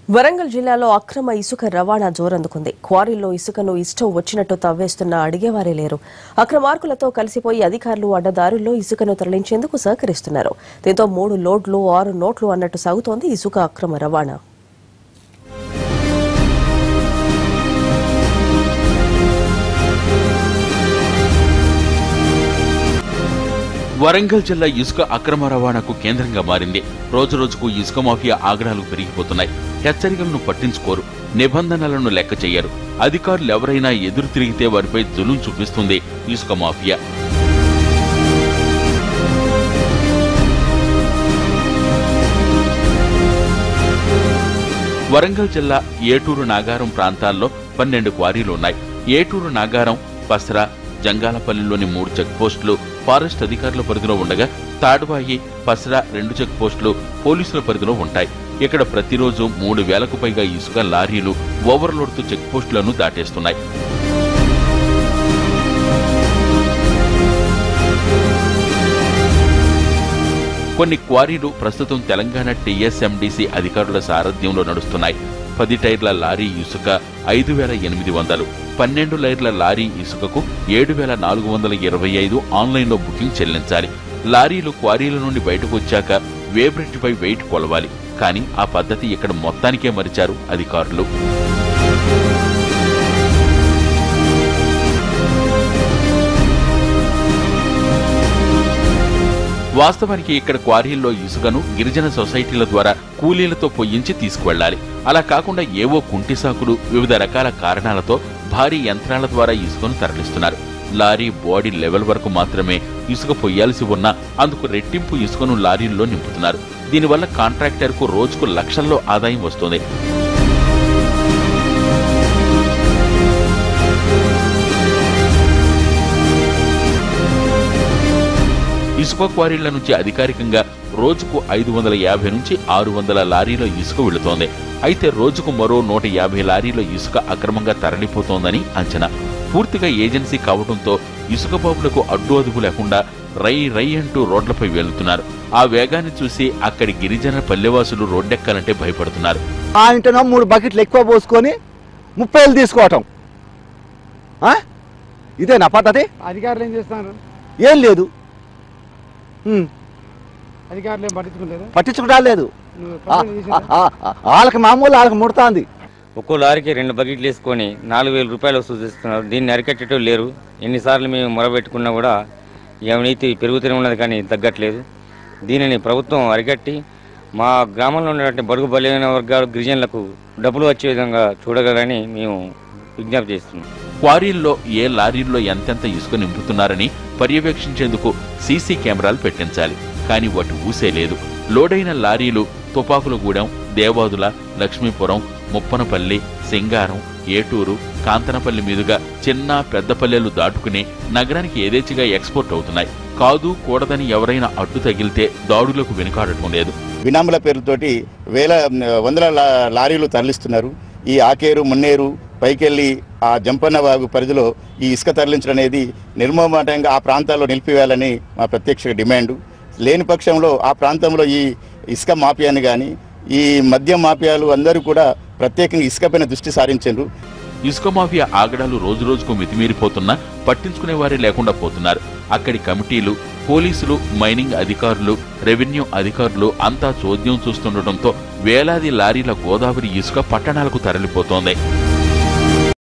వరంగల్ జిల్లాలో అక్రమ ఇసుక రవాణా జోరందుకుంది క్వారీల్లో ఇసుకను ఇష్టం వచ్చినట్టు తవ్వేస్తున్న అడిగేవారే లేరు అక్రమార్కులతో కలిసిపోయి అధికారులు అడ్డదారుల్లో ఇసుకను తరలించేందుకు సహకరిస్తున్నారు దీంతో మూడు లోడ్లు ఆరు నోట్లు అన్నట్టు సాగుతోంది ఇసుక అక్రమ రవాణా వరంగల్ జిల్లా ఇసుక అక్రమ రవాణాకు కేంద్రంగా మారింది రోజు రోజుకు ఇసుక మాఫియా ఆగడాలు పెరిగిపోతున్నాయి హెచ్చరికలను పట్టించుకోరు నిబంధనలను లెక్క చేయరు అధికారులు ఎవరైనా ఎదురు తిరిగితే వారిపై జులుం చూపిస్తుంది ఇసుక మాఫియా వరంగల్ జిల్లా ఏటూరు నాగారం ప్రాంతాల్లో పన్నెండు క్వారీలు ఉన్నాయి ఏటూరు నాగారం పసరా జంగాలపల్లిలోని మూడు చెక్ పోస్టులు ఫారెస్ట్ అధికారుల పరిధిలో ఉండగా తాడువాయి పసరా రెండు చెక్ పోస్టులు పోలీసుల పరిధిలో ఉంటాయి ఇక్కడ ప్రతిరోజు మూడు వేలకు పైగా ఇసుక లారీలు ఓవర్లోడ్తో చెక్ పోస్టులను దాటేస్తున్నాయి కొన్ని క్వారీలు ప్రస్తుతం తెలంగాణ టీఎస్ఎండిసి అధికారుల సారథ్యంలో నడుస్తున్నాయి పది టైర్ల లారీ ఇసుక ఐదు వేల ఎనిమిది వందలు పన్నెండు టైర్ల లారీ ఇసుకకు ఏడు వేల నాలుగు వందల ఇరవై ఐదు ఆన్లైన్లో బుకింగ్ చెల్లించాలి లారీలు క్వారీల నుండి బయటకు వచ్చాక వేబ్రిడ్జిపై వెయిట్ కొలవాలి కానీ ఆ పద్ధతి ఇక్కడ మొత్తానికే మరిచారు అధికారులు వాస్తవానికి ఇక్కడ క్వారీల్లో ఇసుకను గిరిజన సొసైటీల ద్వారా కూలీలతో పొయ్యించి తీసుకువెళ్లాలి అలా కాకుండా ఏవో కుంటి సాకులు వివిధ రకాల కారణాలతో భారీ యంత్రాల ద్వారా ఇసుకను తరలిస్తున్నారు లారీ బాడీ లెవెల్ వరకు మాత్రమే ఇసుక పొయ్యాల్సి ఉన్నా అందుకు రెట్టింపు ఇసుకను లారీల్లో నింపుతున్నారు దీనివల్ల కాంట్రాక్టర్కు రోజుకు లక్షల్లో ఆదాయం వస్తుంది ఇసుక క్వారీల నుంచి అధికారికంగా రోజుకు ఐదు వందల యాభై నుంచి ఆరు వందల లారీల ఇసుక వెళుతోంది అయితే రోజుకు మరో నూట యాభై లారీల ఇసుక అక్రమంగా తరలిపోతోందని అంచనా పూర్తిగా ఏజెన్సీ కావడంతో ఇసుక బాబులకు అడ్డు అదుపు లేకుండా రై రై అంటూ రోడ్లపై వెళ్తున్నారు ఆ వేగాన్ని చూసి అక్కడి గిరిజన పల్లెవాసులు రోడ్డెక్కాలంటే భయపడుతున్నారు ఆ ఇంటనో మూడు బకెట్లు ఎక్కువ పోసుకొని ముప్పై వేలు తీసుకోవటం ఆ? ఇదేనా పద్ధతి అధికారులు ఏం చేస్తున్నారు ఏం లేదు ఉమ్, అధికారులు ఏం పట్టించుకుంటారు పట్టించుకుంటా లేదు నువ్వు ఆ, కంప్లైంట్ చేసిందా? ఆ, ఆ, వాళ్ళకి మామూలు వాళ్ళకి ముడుతుంది ఒక్కో లారీకి రెండు బకెట్లు వేసుకొని నాలుగు వేల రూపాయలు వసూలు చేస్తున్నారు దీన్ని అరికట్టేటో లేరు ఎన్నిసార్లు మేము మొరబెట్టుకున్నా కూడా ఈ అవినీతి పెరుగుతూనే ఉన్నది కానీ తగ్గట్లేదు దీనిని ప్రభుత్వం అరికట్టి మా గ్రామంలో ఉన్నటువంటి బడుగు బలైన వర్గాలు గిరిజనులకు డబ్బులు వచ్చే విధంగా చూడగలని మేము విజ్ఞప్తి చేస్తున్నాం క్వారీల్లో ఏ లారీల్లో ఎంతెంత ఇసుక నింపుతున్నారని పర్యవేక్షించేందుకు సీసీ కెమెరాలు పెట్టించాలి కానీ వాటి ఊసే లేదు లోడైన లారీలు తుపాకులగూడెం దేవాదుల లక్ష్మీపురం ముప్పనపల్లి సింగారం ఏటూరు కాంతనపల్లి మీదుగా చిన్న పెద్దపల్లెలు దాటుకుని నగరానికి ఏదేచ్చిగా ఎక్స్పోర్ట్ అవుతున్నాయి కాదు కూడదని ఎవరైనా అడ్డు తగిలితే దాడులకు వెనుకాడటం లేదు బినాముల పేరుతోటి వేల వందల లా- లారీలు తరలిస్తున్నారు ఈ ఆకేరు మున్నేరు పైకెళ్ళి ఆ జంపన్న వాగు పరిధిలో ఈ ఇసుక తరలించడం అనేది నిర్మమాటంగా ఆ ప్రాంతాల్లో నిలిపివేయాలని మా ప్రత్యక్ష డిమాండు లేని పక్షంలో ఆ ప్రాంతంలో ఈ ఇసుక మాఫియాని కానీ ఈ మద్యం మాఫియాలు అందరూ కూడా ప్రత్యేకంగా ఇసుకపైన దృష్టి సారించారు ఇసుక మాఫియా ఆగడాలు రోజు రోజుకు మితిమీరిపోతున్నా పట్టించుకునే వారే లేకుండా పోతున్నారు అక్కడి కమిటీలు పోలీసులు మైనింగ్ అధికారులు రెవెన్యూ అధికారులు అంతా చోద్యం చూస్తుండటంతో వేలాది లారీల గోదావరి ఇసుక పట్టణాలకు తరలిపోతోంది